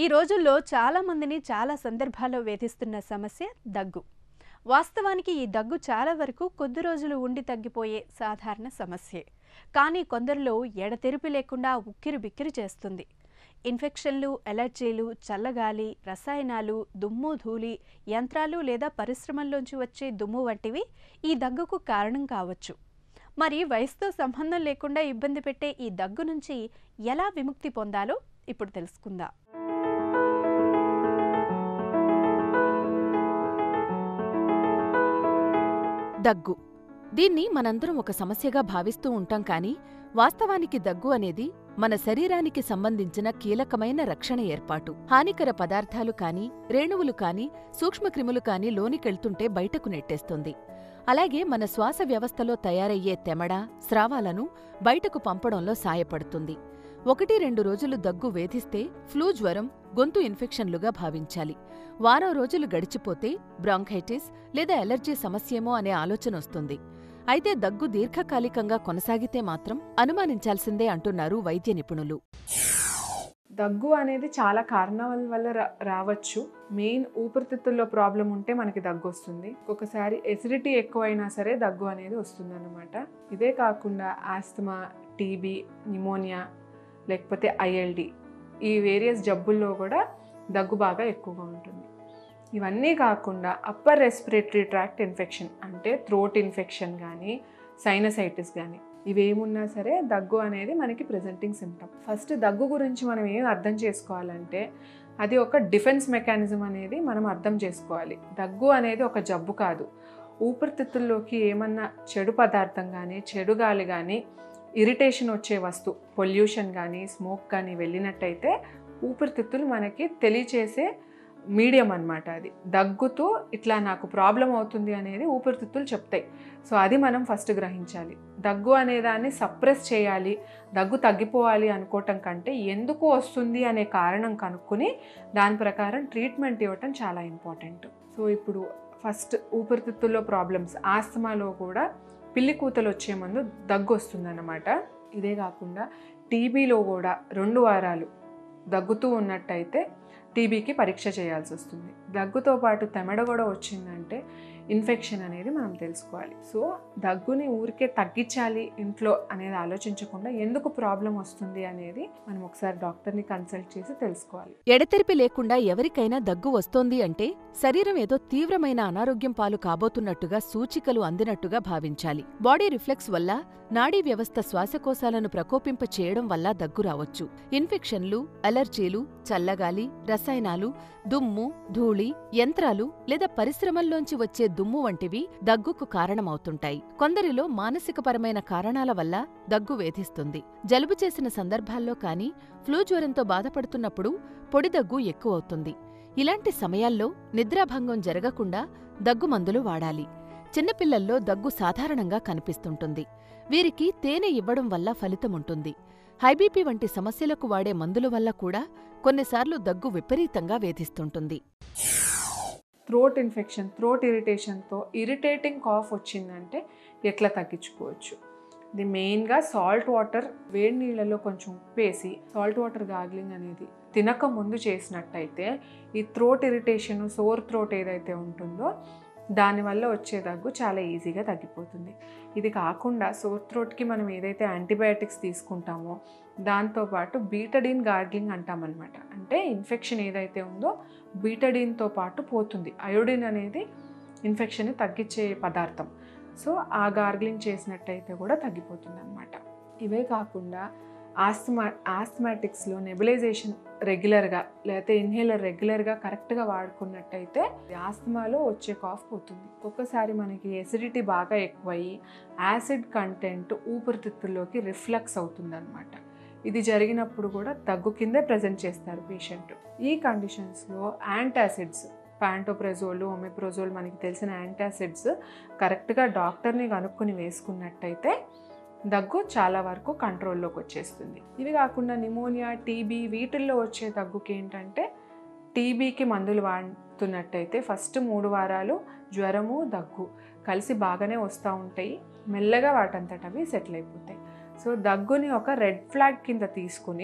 ఈ రోజుల్లో చాలా మందిని చాలా సందర్భాల్లో వేధిస్తున్న సమస్య దగ్గు వాస్తవానికి ఈ దగ్గు చాలా వరకు కొద్ది రోజులు ఉండి తగ్గిపోయే సాధారణ సమస్యే కానీ కొందరిలో ఎడతెరిపి లేకుండా ఉక్కిరి బిక్కిరి చేస్తుంది ఇన్ఫెక్షన్లు ఎలర్జీలు చల్లగాలి రసాయనాలు దుమ్ము ధూళి యంత్రాలు లేదా పరిశ్రమల్లోంచి వచ్చే దుమ్ము వంటివి ఈ దగ్గుకు కారణం కావచ్చు మరి వయసుతో సంబంధం లేకుండా ఇబ్బంది పెట్టే ఈ దగ్గు నుంచి ఎలా విముక్తి పొందాలో ఇప్పుడు తెలుసుకుందాం దగ్గు దీన్ని మనందరం ఒక సమస్యగా భావిస్తూ ఉంటాం కానీ వాస్తవానికి దగ్గు అనేది మన శరీరానికి సంబంధించిన కీలకమైన రక్షణ ఏర్పాటు హానికర పదార్థాలు కాని రేణువులు కాని సూక్ష్మక్రిములు కాని లోనికెళ్తుంటే బయటకు నెట్టేస్తుంది అలాగే మన శ్వాస వ్యవస్థలో తయారయ్యే తెమడ స్రావాలను బయటకు పంపడంలో సాయపడుతుంది ఒకటి రెండు రోజులు దగ్గు వేధిస్తే ఫ్లూ జ్వరం గొంతు ఇన్ఫెక్షన్లుగా భావించాలి వారం రోజులు గడిచిపోతే బ్రాంకైటిస్ లేదా ఎలర్జీ సమస్యేమో అనే ఆలోచన వస్తుంది అయితే దగ్గు దీర్ఘకాలికంగా కొనసాగితే మాత్రం అనుమానించాల్సిందే అంటున్నారు వైద్య నిపుణులు దగ్గు అనేది చాలా కారణాల వల్ల రా రావచ్చు మెయిన్ ఊపిరితిత్తుల్లో ప్రాబ్లం ఉంటే మనకి దగ్గు వస్తుంది ఒక్కొక్కసారి ఎసిడిటీ ఎక్కువైనా సరే దగ్గు అనేది వస్తుంది అనమాట ఇదే కాకుండా ఆస్తమా టీబీ నిమోనియా లేకపోతే ఐఎల్డి ఈ వేరియస్ జబ్బుల్లో కూడా దగ్గు బాగా ఎక్కువగా ఉంటుంది ఇవన్నీ కాకుండా అప్పర్ రెస్పిరేటరీ ట్రాక్ట్ ఇన్ఫెక్షన్ అంటే థ్రోట్ ఇన్ఫెక్షన్ కానీ సైనసైటిస్ కానీ ఇవేమున్నా సరే దగ్గు అనేది మనకి ప్రెజెంటింగ్ సిమ్టమ్ ఫస్ట్ దగ్గు గురించి మనం ఏం అర్థం చేసుకోవాలంటే అది ఒక డిఫెన్స్ మెకానిజం అనేది మనం అర్థం చేసుకోవాలి దగ్గు అనేది ఒక జబ్బు కాదు ఊపిరితిత్తుల్లోకి ఏమన్నా చెడు పదార్థం కానీ చెడు గాలి కానీ ఇరిటేషన్ వచ్చే వస్తు పొల్యూషన్ కానీ స్మోక్ కానీ వెళ్ళినట్టయితే ఊపిరితిత్తులు మనకి తెలియచేసే మీడియం అన్నమాట అది దగ్గుతూ ఇట్లా నాకు ప్రాబ్లం అవుతుంది అనేది ఊపిరితిత్తులు చెప్తాయి సో అది మనం ఫస్ట్ గ్రహించాలి దగ్గు అనే దాన్ని సప్రెస్ చేయాలి దగ్గు తగ్గిపోవాలి అనుకోవటం కంటే ఎందుకు వస్తుంది అనే కారణం కనుక్కొని దాని ప్రకారం ట్రీట్మెంట్ ఇవ్వటం చాలా ఇంపార్టెంట్ సో ఇప్పుడు ఫస్ట్ ఊపిరితిత్తుల్లో ప్రాబ్లమ్స్ ఆస్తమాలో కూడా పిల్లి కూతలు వచ్చే ముందు దగ్గు వస్తుందన్నమాట ఇదే కాకుండా టీబీలో కూడా రెండు వారాలు దగ్గుతూ ఉన్నట్టయితే టీబీకి పరీక్ష చేయాల్సి వస్తుంది దగ్గుతో పాటు తెమడ కూడా వచ్చిందంటే ఇన్ఫెక్షన్ అనేది మనం తెలుసుకోవాలి సో దగ్గుని ఊరికే తగ్గించాలి ఇంట్లో అనేది ఆలోచించకుండా ఎందుకు ప్రాబ్లం వస్తుంది అనేది మనం ఒకసారి డాక్టర్ని కన్సల్ట్ చేసి తెలుసుకోవాలి ఎడతెరిపి లేకుండా ఎవరికైనా దగ్గు వస్తోంది అంటే శరీరం ఏదో తీవ్రమైన అనారోగ్యం పాలు కాబోతున్నట్టుగా సూచికలు అందినట్టుగా భావించాలి బాడీ రిఫ్లెక్స్ వల్ల నాడీ వ్యవస్థ శ్వాసకోశాలను ప్రకోపింప చేయడం వల్ల దగ్గు రావచ్చు ఇన్ఫెక్షన్లు అలర్జీలు చల్లగాలి రసాయనాలు దుమ్ము ధూళి యంత్రాలు లేదా పరిశ్రమల్లోంచి వచ్చే దుమ్ము వంటివి దగ్గుకు కారణమవుతుంటాయి కొందరిలో మానసికపరమైన కారణాల వల్ల దగ్గు వేధిస్తుంది జలుబు చేసిన సందర్భాల్లో కానీ ఫ్లూ జ్వరంతో బాధపడుతున్నప్పుడు పొడి దగ్గు ఎక్కువవుతుంది ఇలాంటి సమయాల్లో నిద్రాభంగం జరగకుండా దగ్గు మందులు వాడాలి చిన్నపిల్లల్లో దగ్గు సాధారణంగా కనిపిస్తుంటుంది వీరికి తేనె ఇవ్వడం వల్ల ఫలితముంటుంది హైబీపీ వంటి సమస్యలకు వాడే మందుల వల్ల కూడా కొన్నిసార్లు దగ్గు విపరీతంగా వేధిస్తుంటుంది థ్రోట్ ఇన్ఫెక్షన్ థ్రోట్ ఇరిటేషన్తో ఇరిటేటింగ్ కాఫ్ వచ్చిందంటే ఎట్లా తగ్గించుకోవచ్చు ఇది మెయిన్గా సాల్ట్ వాటర్ వేడి నీళ్ళలో కొంచెం ఉప్పేసి సాల్ట్ వాటర్ గాగ్లింగ్ అనేది తినక ముందు చేసినట్టయితే ఈ థ్రోట్ ఇరిటేషన్ సోర్ థ్రోట్ ఏదైతే ఉంటుందో దానివల్ల వచ్చే దగ్గు చాలా ఈజీగా తగ్గిపోతుంది ఇది కాకుండా సోర్ థ్రోట్కి మనం ఏదైతే యాంటీబయాటిక్స్ తీసుకుంటామో దాంతోపాటు బీటడిన్ గార్గ్లింగ్ అంటామన్నమాట అంటే ఇన్ఫెక్షన్ ఏదైతే ఉందో బీటడిన్తో పాటు పోతుంది అయోడిన్ అనేది ఇన్ఫెక్షన్ని తగ్గించే పదార్థం సో ఆ గార్గ్లింగ్ చేసినట్టయితే కూడా తగ్గిపోతుంది అనమాట ఇవే కాకుండా ఆస్తమా ఆస్థమాటిక్స్లో నెబులైజేషన్ రెగ్యులర్గా లేకపోతే ఇన్హేలర్ రెగ్యులర్గా కరెక్ట్గా వాడుకున్నట్టయితే ఆస్తమాలో వచ్చే కాఫ్ పోతుంది ఒక్కొక్కసారి మనకి ఎసిడిటీ బాగా ఎక్కువయ్యి యాసిడ్ కంటెంట్ ఊపిరితిత్తుల్లోకి రిఫ్లక్స్ అవుతుందన్నమాట ఇది జరిగినప్పుడు కూడా దగ్గు కిందే ప్రజెంట్ చేస్తారు పేషెంట్ ఈ కండిషన్స్లో యాంటాసిడ్స్ ప్యాంటోప్రెజోల్ ఒమిప్రోజోల్ మనకి తెలిసిన యాంటాసిడ్స్ కరెక్ట్గా డాక్టర్ని కనుక్కొని వేసుకున్నట్టయితే దగ్గు చాలా వరకు కంట్రోల్లోకి వచ్చేస్తుంది ఇవి కాకుండా నిమోనియా టీబీ వీటిల్లో వచ్చే దగ్గుకి ఏంటంటే టీబీకి మందులు వాడుతున్నట్టయితే ఫస్ట్ మూడు వారాలు జ్వరము దగ్గు కలిసి బాగానే వస్తూ ఉంటాయి మెల్లగా వాటంతట అవి సెటిల్ అయిపోతాయి సో దగ్గుని ఒక రెడ్ ఫ్లాగ్ కింద తీసుకుని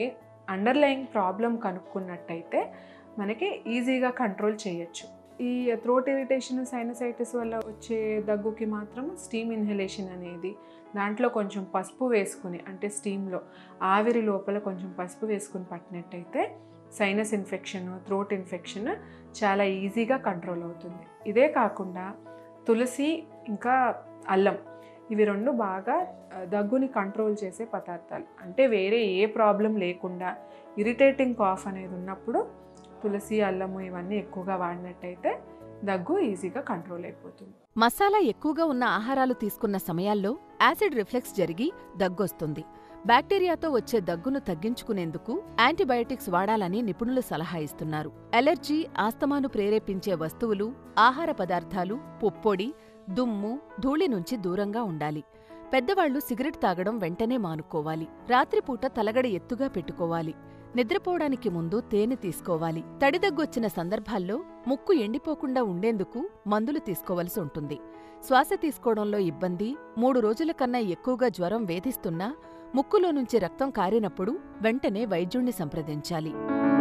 అండర్లయింగ్ ప్రాబ్లం కనుక్కున్నట్టయితే మనకి ఈజీగా కంట్రోల్ చేయొచ్చు ఈ థ్రోట్ ఇరిటేషన్ సైనసైటిస్ వల్ల వచ్చే దగ్గుకి మాత్రం స్టీమ్ ఇన్హలేషన్ అనేది దాంట్లో కొంచెం పసుపు వేసుకుని అంటే స్టీమ్లో ఆవిరి లోపల కొంచెం పసుపు వేసుకుని పట్టినట్టయితే సైనస్ ఇన్ఫెక్షన్ థ్రోట్ ఇన్ఫెక్షన్ చాలా ఈజీగా కంట్రోల్ అవుతుంది ఇదే కాకుండా తులసి ఇంకా అల్లం ఇవి రెండు బాగా ఆ, దగ్గుని కంట్రోల్ చేసే పదార్థాలు అంటే వేరే ఏ ప్రాబ్లం లేకుండా ఇరిటేటింగ్ కాఫ్ అనేది ఉన్నప్పుడు తులసి అల్లము ఇవన్నీ ఎక్కువగా వాడినట్టయితే దగ్గు ఈజీగా కంట్రోల్ అయిపోతుంది మసాలా ఎక్కువగా ఉన్న ఆహారాలు తీసుకున్న సమయాల్లో యాసిడ్ రిఫ్లెక్స్ జరిగి దగ్గొస్తుంది బ్యాక్టీరియాతో వచ్చే దగ్గును తగ్గించుకునేందుకు యాంటీబయాటిక్స్ వాడాలని నిపుణులు సలహా ఇస్తున్నారు అలెర్జీ ఆస్తమాను ప్రేరేపించే వస్తువులు ఆహార పదార్థాలు పుప్పొడి దుమ్ము ధూళి నుంచి దూరంగా ఉండాలి పెద్దవాళ్లు సిగరెట్ తాగడం వెంటనే మానుకోవాలి రాత్రిపూట తలగడ ఎత్తుగా పెట్టుకోవాలి నిద్రపోవడానికి ముందు తేనె తీసుకోవాలి తడిదగ్గొచ్చిన సందర్భాల్లో ముక్కు ఎండిపోకుండా ఉండేందుకు మందులు తీసుకోవలసి ఉంటుంది శ్వాస తీసుకోవడంలో ఇబ్బంది మూడు రోజుల కన్నా ఎక్కువగా జ్వరం వేధిస్తున్నా ముక్కులో నుంచి రక్తం కారినప్పుడు వెంటనే వైద్యుణ్ణి సంప్రదించాలి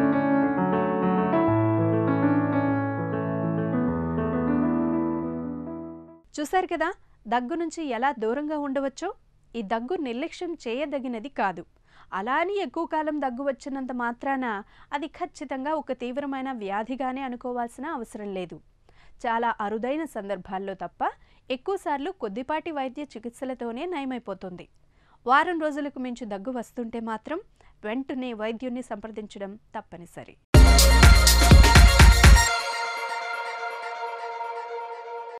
చూశారు కదా దగ్గు నుంచి ఎలా దూరంగా ఉండవచ్చో ఈ దగ్గు నిర్లక్ష్యం చేయదగినది కాదు అలా అని ఎక్కువ కాలం దగ్గు వచ్చినంత మాత్రాన అది ఖచ్చితంగా ఒక తీవ్రమైన వ్యాధిగానే అనుకోవాల్సిన అవసరం లేదు చాలా అరుదైన సందర్భాల్లో తప్ప ఎక్కువసార్లు కొద్దిపాటి వైద్య చికిత్సలతోనే నయమైపోతుంది వారం రోజులకు మించి దగ్గు వస్తుంటే మాత్రం వెంటనే వైద్యుణ్ణి సంప్రదించడం తప్పనిసరి